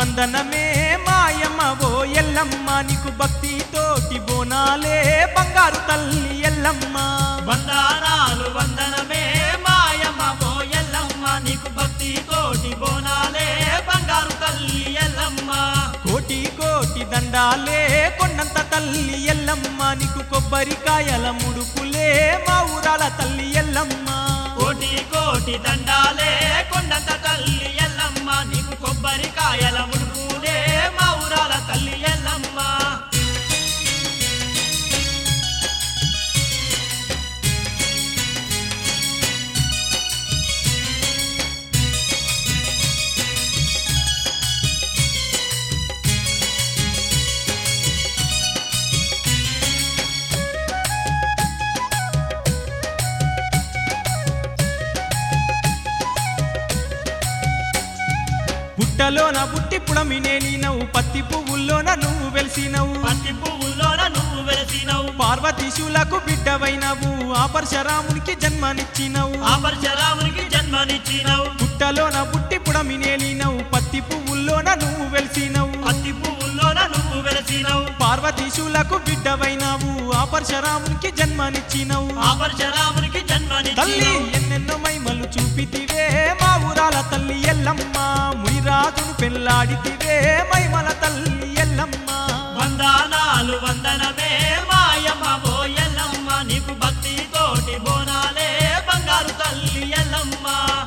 వందనమే మాయమ్మ ఓ ఎల్లమ్మ నీకు భక్తితోటి బోనాలే బంగారు తల్లి ఎల్లమ్మ వందనాలు వందనమే మాయమ్మ ఓ ఎల్లమ్మ నీకు భక్తి తోటి బోనాలే బంగారు తల్లి ఎల్లమ్మ కోటి కోటి దండాలే కొండంత తల్లి ఎల్లమ్మ నీకు కొబ్బరికాయల ముడుపులే మా ఊరాల తల్లి ఎల్లమ్మ కోటి కోటి దండాలే కొండంత తల్లి ఎల్లమ్మ నీకు కొబ్బరికాయల ముడుపులే మా ఊరాల తల్లి ఎల్లమ్మ పుట్టలోన పుట్టి పుడమినే నీనవు పత్తి పువ్వుల్లోన నువ్వు వెలిసినవు పత్తి పువ్వుల్లోన నువ్వు వెలసినవు పార్వతీశులకు బిడ్డవైనవు ఆ పరశురామునికి జన్మనిచ్చినవు ఆ పరశురామునికి జన్మనిచ్చినవు పుట్టలోన పుట్టి పుడమినే నీనవు పత్తి పువ్వుల్లోన నువ్వు వెలిసినవు పత్తి పువ్వుల్లోన నువ్వు వెలసినవు పార్వతీశులకు బిడ్డవైనావు ఆ పరశురామునికి జన్మనిచ్చినవు ఆ పరశురామునికి తల్లి జన్మనిచ్చినవు ఎన్నెన్నో మైమలు చూపితివే మా ఊరాల తల్లి ఎల్లమ్మ మునిరాజును పెళ్ళాడితివే మైమల తల్లి ఎల్లమ్మ వందనాలు వందనమే మాయమ్మ ఓ ఎల్లమ్మ నీకు భక్తి తోటి బోనాలే బంగారు తల్లి ఎల్లమ్మ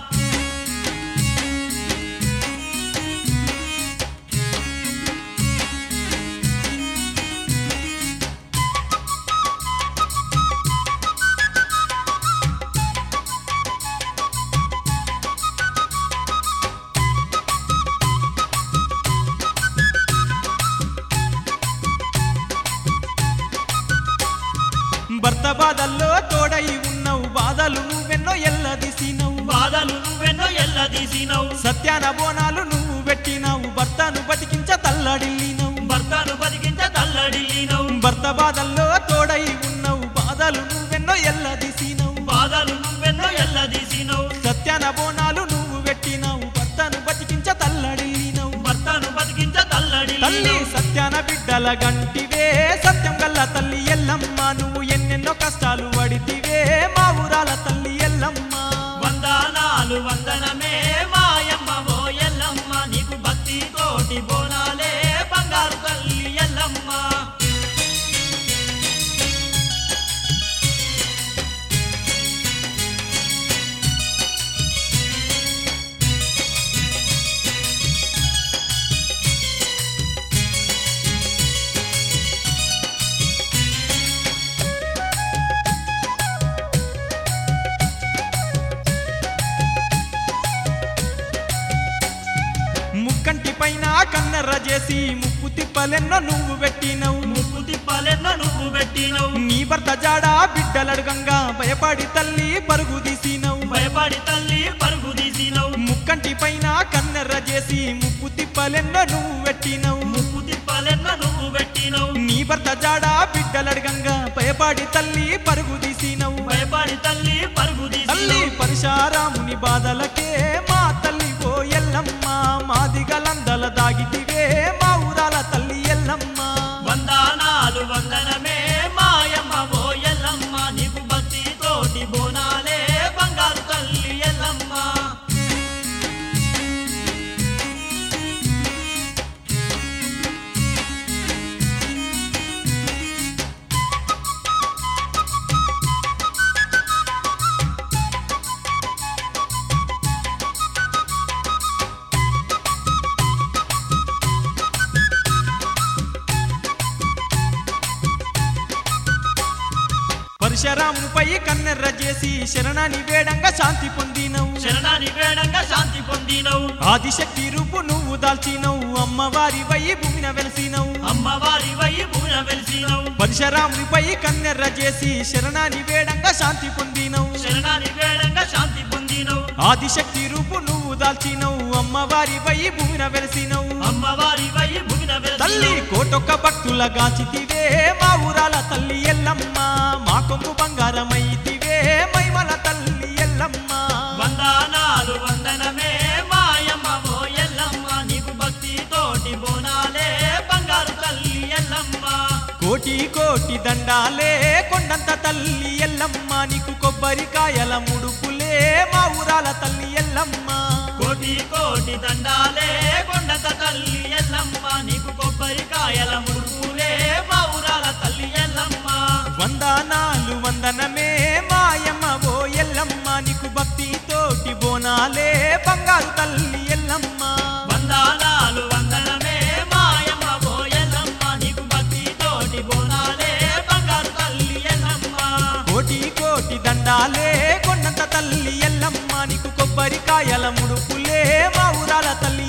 భర్త బాధల్లో తోడై ఉన్నవు బాధలు నువ్వెన్నో ఎల్లదిసినవు బాధలు నువ్వెన్నో ఎల్లదీసినవు సత్యాన బోనాలు నువ్వు పెట్టినావు భర్తను బతికించ తల్లడిల్లినవు భర్తను బతికించ తల్లడిల్లినవు భర్త బాధల్లో తోడై ఉన్నవు బాధలు నువ్వెన్నో ఎల్లదిసినవు బాధలు నువ్వెన్నో ఎల్లదీసినవు సత్యాన బోనాలు నువ్వు పెట్టినావు భర్తను బతికించ తల్లడిల్లినవు భర్తను బతికించ తల్లి తల్లడిల్లినవు సత్యాన బిడ్డల గంటివే సత్యం గల్ల తల్లి ఎల్లమ్మ నువ్వు ఎన్నెన్నో కష్టాలు పడితివే మా ఊరాల తల్లి ఎల్లమ్మ వందనాలు వందనమే మాయమ్మ ఓ ఎల్లమ్మ నీకు భక్తి తోటి బోనాలే బంగారు తల్లి ఎల్లమ్మ ముక్కంటి పైన కన్నెర్ర చేసి ముప్పు తిప్పలెన్నో నువ్వు పెట్టినవు ముక్కు తిప్పాలెన్నో నువ్వు పెట్టినవు నీ భర్త జాడా బిడ్డలడగంగా భయపడి తల్లి పరుగు తీసినవు భయపడి తల్లి పరుగు తీసినవు ముక్కంటి పైన కన్నెర్ర చేసి ముప్పు తిప్పలెన్నో నువ్వు పెట్టినవు ముక్కు తిప్పాలెన్నో నువ్వు పెట్టినవు నీ భర్త జాడా బిడ్డలడగంగా భయపడి తల్లి పరుగు తీసినవు భయపడి తల్లి పరుగు తల్లి తీసినవు పరిశారాముని బాధలకే మా తల్లి ఓ ఎల్లమ్మ మాదిగలందల దాగితివే మా ఊరాల తల్లి ఎల్లమ్మ వందనాలు వందనమే మాయమ్మ ఓ ఎల్లమ్మ నీకు భక్తి తోటి బోనాలే బంగారు తల్లి ఎల్లమ్మ పరశురామునిపై కన్నెర్ర చేసి శరణాని వేడంగా శాంతి పొందినవు శరణాని వేడంగా శాంతి పొందినవు ఆదిశక్తి రూపు నువ్వు దాల్చినవు అమ్మవారి వై భూమిన వెలసినవు అమ్మవారి వై భూమిన వెలిసినవు పరశురామునిపై కన్నెర్ర చేసి శరణాని వేడంగా శాంతి పొందినవు శరణాని వేడంగా శాంతి పొందినవు ఆదిశక్తి రూపు నువ్వు దాల్చినవు అమ్మవారి వై భూమిన వెలసినవు అమ్మవారి వై భూమిన తల్లి వెలిసినవు కోటొక్క భక్తుల గాచితివే మా ఊరాల తల్లి ఎల్లమ్మ మా కొంగు బంగారమైతివే మైమల తల్లి ఎల్లమ్మ వందనాలు వందనమే మాయమ్మ ఓ ఎల్లమ్మ నీకు భక్తి తోటి కోటి కోటి దండాలే కొండంత తల్లి ఎల్లమ్మ నీకు కొబ్బరికాయల ముడుపులే మా ఊరాల తల్లి ఎల్లమ్మ కోటి కోటి దండాలే కొండంత తల్లి ఎల్లమ్మ నీకు కొబ్బరికాయల ముడుపులే మా ఊరాల తల్లి ఎల్లమ్మ వందనాలు వందనమే మాయమ్మ ఓ ఎల్లమ్మ నీకు భక్తితోటి బోనాలే బంగారు తల్లి ఎల్లమ్మ వందనాలు వందనమే మాయమ్మ ఓ ఎల్లమ్మ నీకు భక్తి తోటి బోనాలే బంగారు తల్లి ఎల్లమ్మ కోటి కోటి దండాలే కొండంత తల్లి ఎల్లమ్మ నీకు కొబ్బరికాయల ముడుపులే మా ఊరాల తల్లి